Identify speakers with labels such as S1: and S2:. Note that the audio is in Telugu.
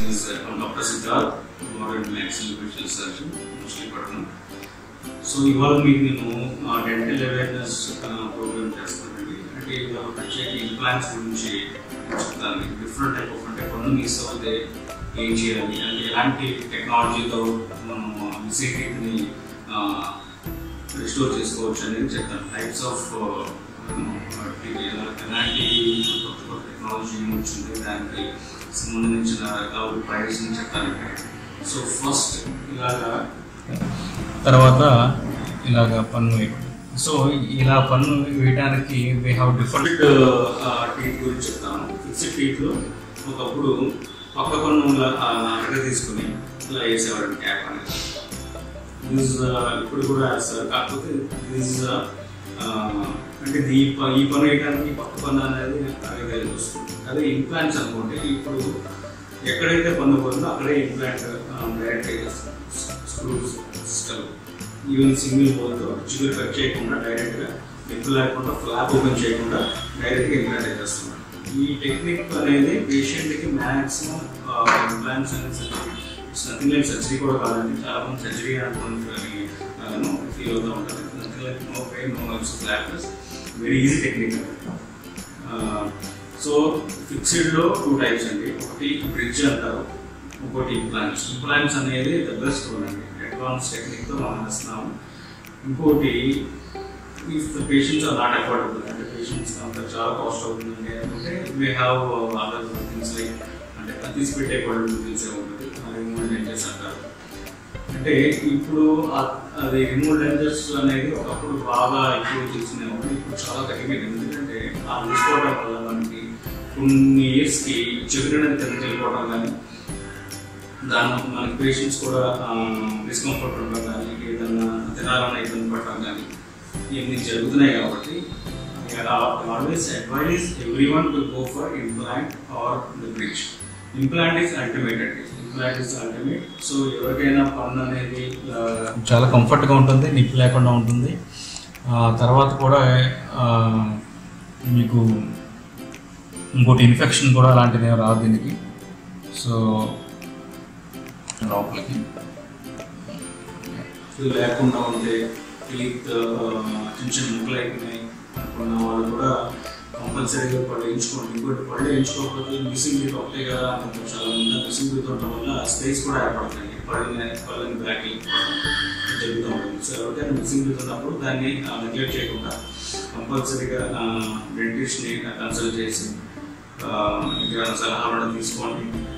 S1: is doctor Siddharth modern maxillo surgeon Machilipatnam so ఇవాళ మీకు నేను డెంటల్ అవేర్నెస్ ప్రోగ్రామ్ చేస్తానండి అంటే ఇవాళ ప్రత్యేక ఇంప్లాంట్స్ గురించి చెప్తాను డిఫరెంట్ టైప్ ఆఫ్ అంటే పన్ను మిస్ అవుతే ఏం చేయాలి అంటే ఎలాంటి టెక్నాలజీతో మనం మిస్టేక్ని రిస్టోర్ చేసుకోవచ్చు అనేది చెప్తాను టైప్స్ ఆఫ్ ఎలాంటి కొత్త కొత్త టెక్నాలజీ వచ్చింది దానికి సంబంధించిన రకాల ప్రైస్ చెప్తాను సో ఫస్ట్ ఇలాగా తర్వాత ఇలాగ పన్ను వేయడం సో ఇలా పన్ను వేయడానికి వీ హ్యావ్ డిఫరెంట్ టీత్ గురించి చెప్తాను ఫిక్స్డ్ టీత్లో ఒకప్పుడు పక్క పన్ను అడగ తీసుకుని ఇలా వేసేవాడు క్యాప్ అనేది దిస్ ఇప్పుడు కూడా వేస్తారు కాకపోతే దిస్ అంటే ఈ ప- ఈ పన్ను వేయడానికి పక్క పన్ను అనేది అడగ చూస్తుంది అదే ఇంప్లాంట్స్ అనుకోండి ఇప్పుడు ఎక్కడైతే పన్ను పోతుందో అక్కడే implant direct screws system even single హోల్తో చిగురు కట్ చేయకుండా డైరెక్ట్గా నిప్పు లేకుండా ఫ్లాప్ ఓపెన్ చేయకుండా డైరెక్ట్గా ఇంప్లాంట్ చేస్తున్నాం ఈ టెక్నిక్ అనేది పేషెంట్కి మ్యాక్సిమం ఇంప్లాంట్స్ అనేది surgery it's nothing like surgery కూడా కాదండి చాలా మంది సర్జరీ అనుకుంటారు ఫీల్ అవుతూ ఉంటారు nothing like no pain no ex flapless very easy technique so ఫిక్స్డ్లో టూ టైప్స్ అండి ఒకటి బ్రిడ్జ్ అంటారు ఇంకోటి ఇంప్లాంట్స్ ఇంప్లాంట్స్ అనేది ద బెస్ట్ వన్ అండి అడ్వాన్స్ టెక్నిక్తో మనం వేస్తున్నాము ఇంకోటి if the patients are not affordable అంటే పేషెంట్స్ అంత చాలా కాస్ట్ అవుతుంది అంటే may have other things like అంటే తీసి పెట్టే పళ్ళు తెలిసే ఉంటుంది రిమూవ్ డెంజర్స్ అంటారు అంటే ఇప్పుడు ఆ- అది రిమూవ్ డెంజర్స్ అనేది ఒకప్పుడు బాగా ఎక్కువ తీసుకునేవాడు ఇప్పుడు చాలా తగ్గిపోయింది ఎందుకంటే ఆ తీసుకోవడం వల్ల మనకి కొన్ని ఇయర్స్కి చిగురు కిందకి వెళ్ళిపోవడం కానీ దాని మనకి పేషెంట్స్ కూడా డిస్కంఫర్ట్ ఉండడం కానీ ఏదన్నా తినాలన్న ఇబ్బంది పడడం కానీ ఇవన్నీ జరుగుతున్నాయి కాబట్టి always advise every one to go for implant or the bridge implant is ultimate అండి ఇంప్లాంట్ ఈస్ అల్టిమేట్ సో ఎవరికైనా పన్ను అనేది ఆ, చాలా కంఫర్ట్గా ఉంటుంది నిప్పు లేకుండా ఉంటుంది ఆ, తర్వాత కూడా ఆ, మీకు ఇంకోటి ఇన్ఫెక్షన్ కూడా అలాంటిది ఏం రాదు దీనికి సో లోపలికి ఇది లేకుండా ఉంటే టీత్ చిన్న చిన్న ముక్కలు అయిపోయినాయి అనుకున్న వాళ్ళు కూడా కంపల్సరీగా పళ్ళు వేయించుకోండి ఇంకోటి పళ్ళు వేయించుకోకపోతే మిస్సింగ్ టీత్ ఒకటే కదా అనుకుంటారు చాలా మంది మిస్సింగ్ టీత్ ఉండడం వల్ల స్పేస్ కూడా ఏర్పడుతుంది పళ్ళని పళ్ళని బ్యాక్ జరుగుతూ ఉంటుంది సో ఎవరికైనా మిస్సింగ్ టీత్ ఉన్నప్పుడు దాన్ని నెగ్లెక్ట్ చేయకుండా కంపల్సరీగా డెంటిస్ట్ని కన్సల్ట్ చేసి ఆ, ఇంకా సలహాలను తీసుకోండి